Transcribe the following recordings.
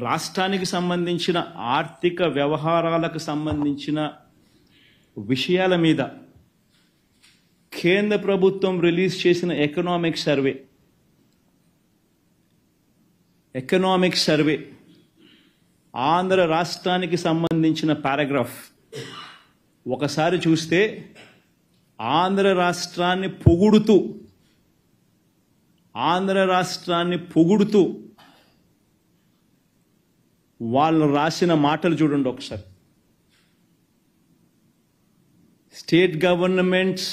రాష్ట్రానికి సంబంధించిన ఆర్థిక వ్యవహారాలకు సంబంధించిన విషయాల మీద కేంద్ర ప్రభుత్వం రిలీజ్ చేసిన economic survey economic survey Andhra రాష్ట్రానికి సంబంధించిన పారాగ్రాఫ్ ఒకసారి చూస్తే ఆంధ్ర రాష్ట్రాన్ని పొగుడుతూ ఆంధ్ర రాష్ట్రాన్ని పొగుడుతూ వాళ్ళు రాసిన మాటలు చూడండి ఒకసారి state governments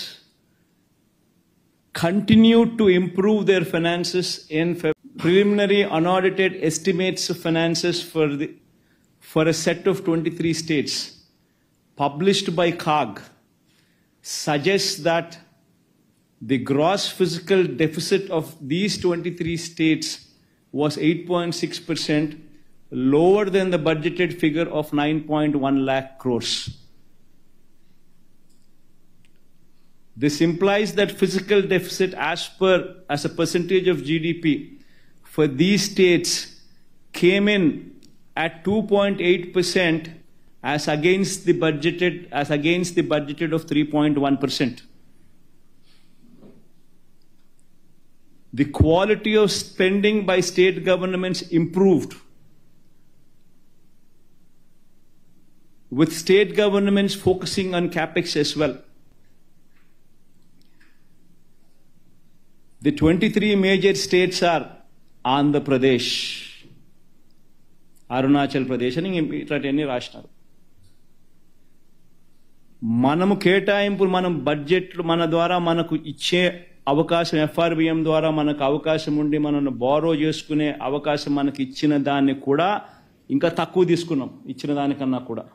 continued to improve their finances in Feb- preliminary unaudited estimates of finances for the for a set of 23 states published by CAG suggests that the gross fiscal deficit of these 23 states was 8.6% lower than the budgeted figure of 9.1 lakh crores. This implies that fiscal deficit as per as a percentage of GDP for these states came in at 2.8% as against the budgeted as against the budgeted of 3.1%. The quality of spending by state governments improved with state governments focusing on capex as well. The 23 major states are Andhra Pradesh, Arunachal Pradesh అని ఇంక ఇట్లాంటివన్నీ రాసినారు మనము కేటాయింపులు మనం బడ్జెట్లు మన ద్వారా మనకు ఇచ్చే అవకాశం ఎఫ్ఆర్బిఎం ద్వారా మనకు అవకాశం ఉండి మనల్ని బారో చేసుకునే అవకాశం మనకి ఇచ్చిన దాన్ని కూడా ఇంకా తక్కువ తీసుకున్నాం ఇచ్చిన దానికన్నా కూడా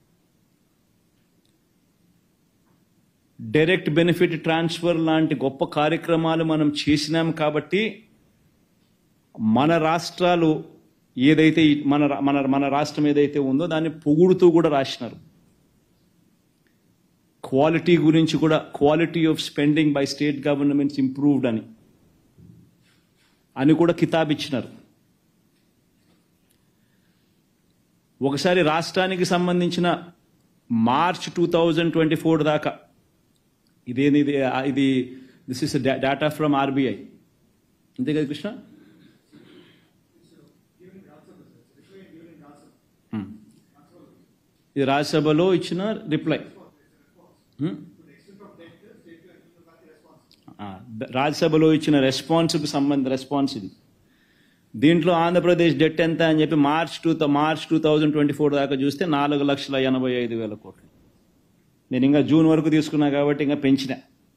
డైరెక్ట్ బెనిఫిట్ ట్రాన్స్ఫర్ లాంటి గొప్ప కార్యక్రమాలు మనం చేసినాం కాబట్టి మన రాష్ట్రాలు ఏదైతే ఈ- మన రా- మన మన రాష్ట్రం ఏదైతే ఉందో దాన్ని పొగుడుతూ కూడా రాసినారు క్వాలిటీ గురించి కూడా quality of spending by state governments improved అని అని కూడా కితాబ్ ఇచ్చినారు ఒకసారి రాష్ట్రానికి సంబంధించిన March two thousand twenty four దాకా ఇదేది ఇది ఇది this is data from RBI అంతే కదా కృష్ణ Hmm. ఇది రాజ్యసభలో ఇచ్చిన రిప్లై Hmm? ఆ, ద- రాజ్యసభలో ఇచ్చిన రెస్పాన్స్కి సంబంధ రెస్పాన్స్ ఇది దీంట్లో ఆంధ్రప్రదేశ్ డెట్ ఎంత అని చెప్పి March two March two thousand twenty four దాకా చూస్తే నాలుగు లక్షల ఎనభై ఐదు వేల కోట్లు నేను ఇంకా జూన్ వరకు తీసుకున్నా కాబట్టి ఇంకా పెంచిన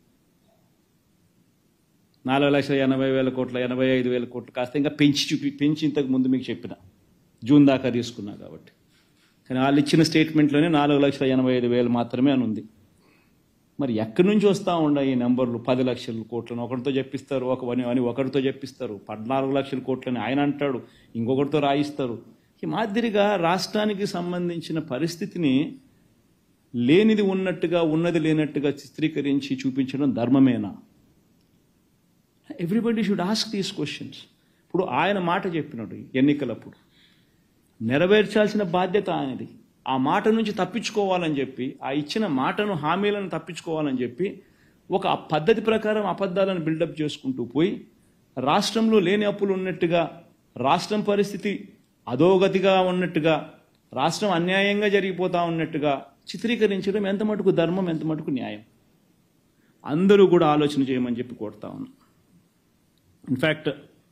నాలుగు లక్షల ఎనభై వేల కోట్ల ఎనభై ఐదు వేల కోట్లు కాస్త ఇంకా పెంచి చూపి పెంచి ఇంతకు ముందు మీకు చెప్పిన జూన్ దాకా తీసుకున్నా కాబట్టి కానీ వాళ్ళు ఇచ్చిన స్టేట్మెంట్లోనే నాలుగు లక్షల ఎనభై ఐదు వేలు మాత్రమే అని ఉంది మరి ఎక్కడి నుంచి వస్తూ ఉన్నాయి ఈ నెంబర్లు పది లక్షల కోట్లని ఒకరితో చెప్పిస్తారు ఒక అని అని ఒకరితో చెప్పిస్తారు పద్నాలుగు లక్షల కోట్లని ఆయన అంటాడు ఇంకొకరితో రాయిస్తారు ఈ మాదిరిగా రాష్ట్రానికి సంబంధించిన పరిస్థితిని లేనిది ఉన్నట్టుగా ఉన్నది లేనట్టుగా చిత్రీకరించి చూపించడం ధర్మమేనా everybody should ask these questions ఇప్పుడు ఆయన మాట చెప్పినాడు ఎన్నికలప్పుడు నెరవేర్చాల్సిన బాధ్యత ఆయనది ఆ మాట నుంచి తప్పించుకోవాలని చెప్పి ఆ ఇచ్చిన మాటను హామీలను తప్పించుకోవాలని చెప్పి ఒక పద్ధతి ప్రకారం అబద్ధాలను బిల్డప్ చేసుకుంటూ పోయి రాష్ట్రంలో లేని అప్పులు ఉన్నట్టుగా రాష్ట్రం పరిస్థితి అధోగతిగా ఉన్నట్టుగా రాష్ట్రం అన్యాయంగా జరిగిపోతా ఉన్నట్టుగా చిత్రీకరించడం ఎంత మటుకు ధర్మం ఎంత మటుకు న్యాయం అందరూ కూడా ఆలోచన చేయమని చెప్పి కోరుతా ఉన్నాం ఇన్ఫ్యాక్ట్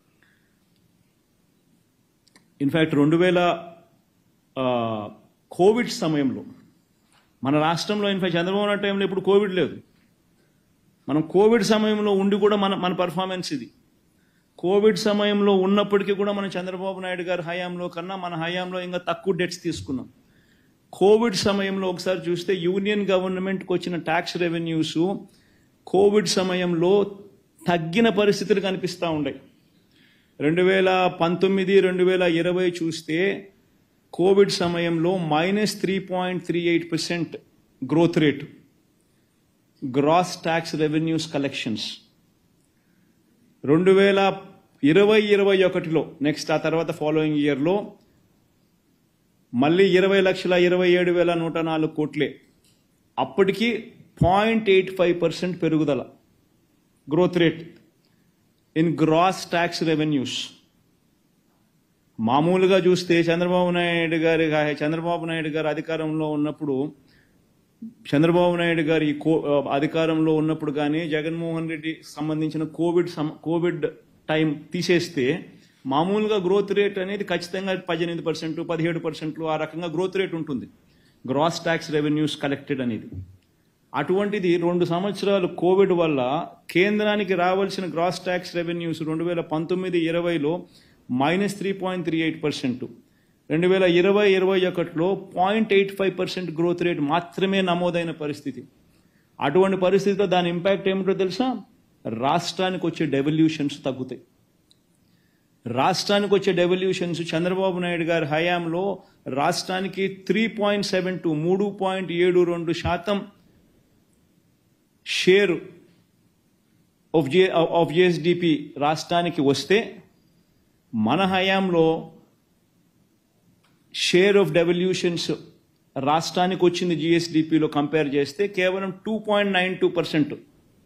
ఇన్ఫ్యాక్ట్ రెండు వేల ఆ, కోవిడ్ సమయంలో మన రాష్ట్రంలో ఇన్ఫాక్ట్ చంద్రబాబు నాయుడు టైంలో ఇప్పుడు కోవిడ్ లేదు మనం కోవిడ్ సమయంలో ఉండి కూడా మన మన పర్ఫార్మెన్స్ ఇది కోవిడ్ సమయంలో ఉన్నప్పటికీ కూడా మనం చంద్రబాబు నాయుడు గారి హయాంలో కన్నా మన హయాంలో ఇంకా తక్కువ డెట్స్ తీసుకున్నాం కోవిడ్ సమయంలో ఒకసారి చూస్తే యూనియన్ గవర్నమెంట్కి వచ్చిన ట్యాక్స్ రెవెన్యూస్ కోవిడ్ సమయంలో తగ్గిన పరిస్థితులు కనిపిస్తూ ఉన్నాయి రెండు వేల పంతొమ్మిది రెండు వేల ఇరవై చూస్తే కోవిడ్ సమయంలో minus three point three eight percent growth rate gross tax revenues collections రెండు వేల ఇరవై ఇరవై ఒకటిలో నెక్స్ట్ ఆ తర్వాత ఫాలోయింగ్ ఇయర్లో మళ్ళీ ఇరవై లక్షల ఇరవై ఏడు వేల నూట నాలుగు కోట్లే అప్పటికి పాయింట్ ఎయిట్ ఫైవ్ పర్సెంట్ పెరుగుదల growth rate in gross tax revenues మామూలుగా చూస్తే చంద్రబాబు నాయుడు గారి చంద్రబాబు నాయుడు గారు అధికారంలో ఉన్నప్పుడు చంద్రబాబు నాయుడు గారి ఈ కో అధికారంలో ఉన్నప్పుడు కానీ జగన్మోహన్ రెడ్డి సంబంధించిన కోవిడ్ సమ- కోవిడ్ టైం తీసేస్తే మామూలుగా గ్రోత్ రేట్ అనేది ఖచ్చితంగా పద్దెనిమిది పర్సెంట్ పదిహేడు పర్సెంట్లు ఆ రకంగా గ్రోత్ రేట్ ఉంటుంది గ్రాస్ ట్యాక్స్ రెవెన్యూస్ కలెక్టెడ్ అనేది అటువంటిది రెండు సంవత్సరాలు కోవిడ్ వల్ల కేంద్రానికి రావాల్సిన గ్రాస్ ట్యాక్స్ రెవెన్యూస్ రెండు వేల పంతొమ్మిది ఇరవైలో minus three point three eight percent రెండు వేల ఇరవై ఇరవై ఒకటిలో point eight five percent growth rate మాత్రమే నమోదైన పరిస్థితి అటువంటి పరిస్థితిలో దాని ఇంపాక్ట్ ఏమిటో తెలుసా రాష్ట్రానికి వచ్చే డెవల్యూషన్స్ తగ్గుతాయి రాష్ట్రానికి వచ్చే డెవల్యూషన్స్ చంద్రబాబు నాయుడు గారి హయాంలో రాష్ట్రానికి త్రీ పాయింట్ సెవెన్ టూ మూడు పాయింట్ ఏడు రెండు శాతం షేర్ ఆఫ్ జే ఆఫ్ జిఎస్డిపి రాష్ట్రానికి వస్తే మన హయాంలో షేర్ ఆఫ్ డెవల్యూషన్స్ రాష్ట్రానికి వచ్చింది జిఎస్డిపిలో కంపేర్ చేస్తే కేవలం two point nine two percent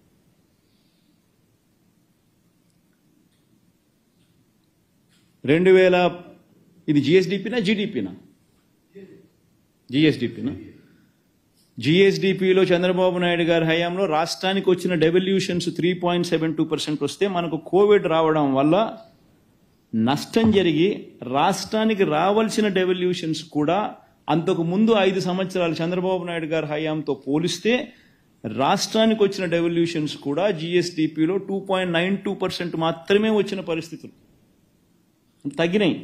రెండు వేల ఇది జిఎస్డిపినా జీడిపినా జిఎస్డిపినా జిఎస్డిపిలో చంద్రబాబు నాయుడు గారి హయాంలో రాష్ట్రానికి వచ్చిన devolutions three point seven two percent వస్తే మనకు కోవిడ్ రావడం వల్ల నష్టం జరిగి రాష్ట్రానికి రావాల్సిన డెవల్యూషన్స్ కూడా అంతకు ముందు ఐదు సంవత్సరాలు చంద్రబాబు నాయుడు గారి హయాంతో పోలిస్తే రాష్ట్రానికి వచ్చిన డెవల్యూషన్స్ కూడా జిఎస్డిపిలో two point nine two percent మాత్రమే వచ్చిన పరిస్థితులు తగ్గినాయి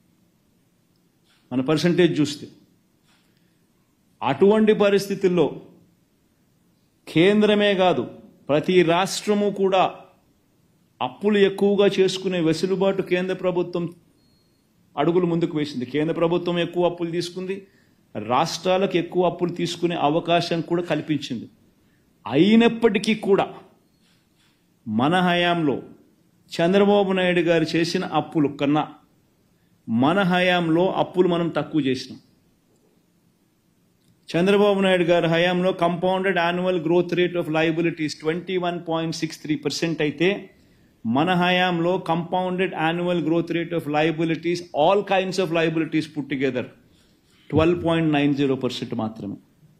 మన పర్సంటేజ్ చూస్తే అటువంటి పరిస్థితుల్లో కేంద్రమే కాదు ప్రతి రాష్ట్రము కూడా అప్పులు ఎక్కువగా చేసుకునే వెసులుబాటు కేంద్ర ప్రభుత్వం అడుగులు ముందుకు వేసింది కేంద్ర ప్రభుత్వం ఎక్కువ అప్పులు తీసుకుంది రాష్ట్రాలకు ఎక్కువ అప్పులు తీసుకునే అవకాశం కూడా కల్పించింది అయినప్పటికీ కూడా మన హయాంలో చంద్రబాబు నాయుడు గారు చేసిన అప్పులు కన్నా మన హయాంలో అప్పులు మనం తక్కువ చేసినాం చంద్రబాబు నాయుడు గారి హయాంలో compounded annual growth rate of liabilities twenty one point six three percent అయితే మన హయాంలో compounded annual growth rate of liabilities all kinds of liabilities put together twelve point nine zero percent మాత్రమే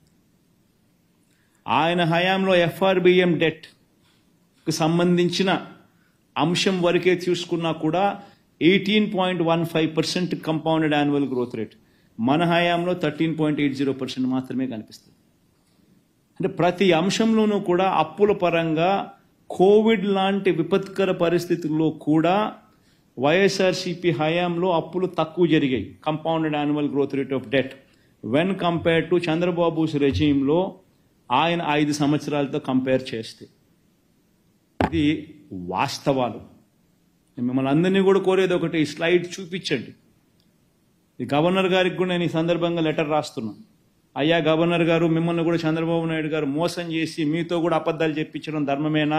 ఆయన హయాంలో ఎఫ్ఆర్బిఎం డెట్ కు సంబంధించిన అంశం వరకే చూసుకున్నా కూడా eighteen point one five percent compounded annual growth rate మన హయాంలో thirteen point eight zero percent మాత్రమే కనిపిస్తుంది అంటే ప్రతి అంశంలోనూ కూడా అప్పుల పరంగా కోవిడ్ లాంటి విపత్కర పరిస్థితుల్లో కూడా వైఎస్ఆర్సీపీ హయాంలో అప్పులు తక్కువ జరిగాయి compounded annual growth rate of debt when compare to Chandrababu's రెజీమ్లో ఆయన ఐదు సంవత్సరాలతో కంపేర్ చేస్తే ఇది వాస్తవాలు నేను మిమ్మల్ని అందరినీ కూడా కోరేది ఒకటి ఈ స్లైడ్ చూపించండి ఈ గవర్నర్ గారికి కూడా నేను ఈ సందర్భంగా లెటర్ రాస్తున్నా అయ్యా గవర్నర్ గారు మిమ్మల్ని కూడా చంద్రబాబు నాయుడు గారు మోసం చేసి మీతో కూడా అబద్ధాలు చెప్పించడం ధర్మమేనా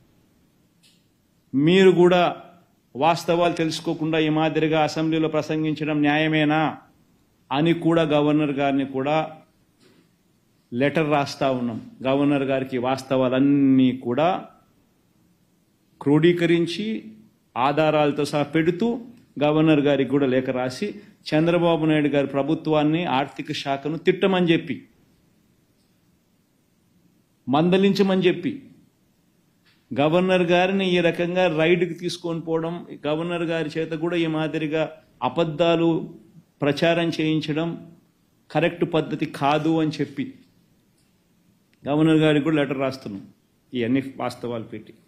మీరు కూడా వాస్తవాలు తెలుసుకోకుండా ఈ మాదిరిగా అసెంబ్లీలో ప్రసంగించడం న్యాయమేనా అని కూడా గవర్నర్ గారిని కూడా లెటర్ రాస్తా ఉన్నాం గవర్నర్ గారికి వాస్తవాలన్నీ కూడా క్రోడీకరించి ఆధారాలతో సహా పెడుతూ గవర్నర్ గారికి కూడా లేఖ రాసి చంద్రబాబు నాయుడు గారి ప్రభుత్వాన్ని ఆర్థిక శాఖను తిట్టమని చెప్పి మందలించమని చెప్పి గవర్నర్ గారిని ఈ రకంగా రైడ్కి తీసుకొని పోవడం గవర్నర్ గారి చేత కూడా ఈ మాదిరిగా అబద్ధాలు ప్రచారం చేయించడం కరెక్ట్ పద్ధతి కాదు అని చెప్పి గవర్నర్ గారికి కూడా లెటర్ రాస్తున్నాం ఇవన్నీ వాస్తవాలు పెట్టి